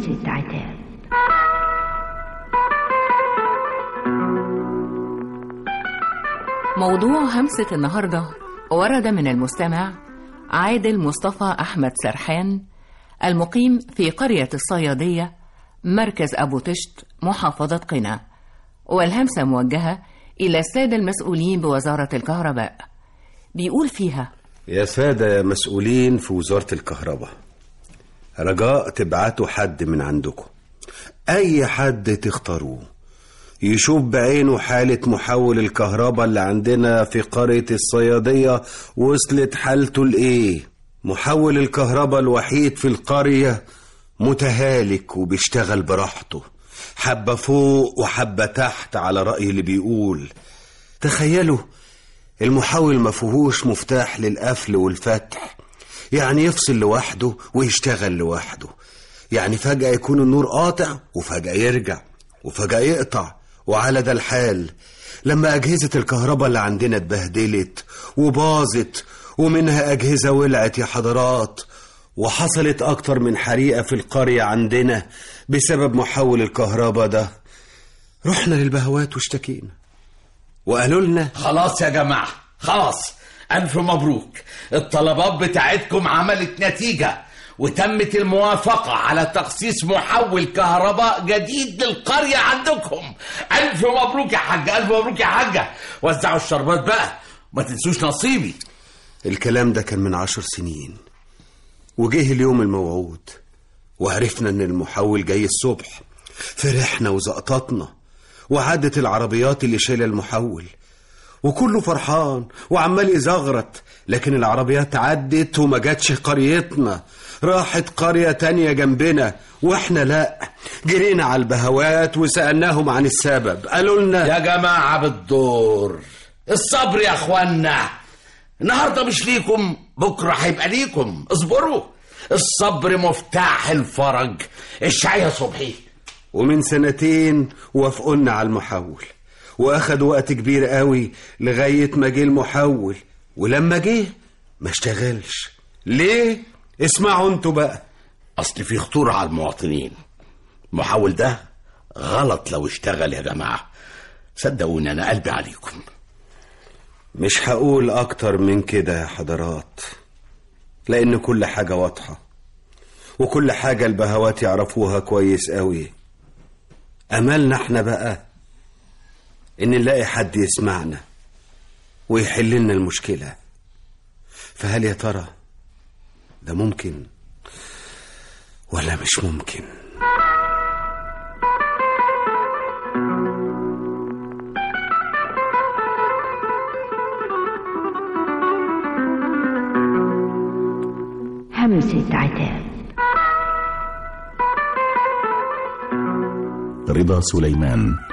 همسة عتاب موضوع همسة النهاردة ورد من المستمع عادل مصطفى أحمد سرحان المقيم في قرية الصيادية مركز أبو تشت محافظة قنا والهمسة موجهة إلى السادة المسؤولين بوزارة الكهرباء بيقول فيها يا سادة مسؤولين في وزارة الكهرباء رجاء تبعتوا حد من عندكم أي حد تختاروه يشوف بعينه حالة محول الكهرباء اللي عندنا في قرية الصيادية وصلت حالته لإيه محول الكهرباء الوحيد في القرية متهالك وبيشتغل براحته حبة فوق وحبة تحت على رأي اللي بيقول تخيلوا المحول ما فيهوش مفتاح للقفل والفتح يعني يفصل لوحده ويشتغل لوحده يعني فجأة يكون النور قاطع وفجأة يرجع وفجأة يقطع وعلى ده الحال لما أجهزة الكهرباء اللي عندنا اتبهدلت وباظت ومنها أجهزة ولعت يا حضرات وحصلت أكتر من حريقة في القرية عندنا بسبب محول الكهرباء ده رحنا للبهوات واشتكينا وقالوا لنا خلاص يا جماعة خلاص ألف مبروك الطلبات بتاعتكم عملت نتيجة وتمت الموافقة على تخصيص محول كهرباء جديد للقرية عندكم ألف مبروك يا حاجة ألف مبروك يا حاجة وزعوا الشربات بقى ما تنسوش نصيبي الكلام ده كان من عشر سنين وجه اليوم الموعود وعرفنا ان المحول جاي الصبح فرحنا وزقططنا وعدت العربيات اللي شايله المحول وكله فرحان وعمال يزغرط لكن العربيات عدت وما جاتش قريتنا راحت قرية تانية جنبنا واحنا لا جرينا على البهوات وسألناهم عن السبب قالوا لنا يا جماعة بالدور الصبر يا اخوانا النهارده مش ليكم بكره هيبقى ليكم اصبروا الصبر مفتاح الفرج الشاي صبحي ومن سنتين وافقونا على المحول واخد وقت كبير قوي لغاية ما جه المحول ولما جه ما اشتغلش ليه اسمعوا انتوا بقى اصل في خطورة على المواطنين المحول ده غلط لو اشتغل يا جماعة صدقوني انا قلبي عليكم مش هقول اكتر من كده يا حضرات لان كل حاجة واضحة وكل حاجة البهوات يعرفوها كويس قوي املنا احنا بقى ان نلاقي حد يسمعنا ويحل لنا المشكلة فهل يا ترى ده ممكن ولا مش ممكن همسة عتاب رضا سليمان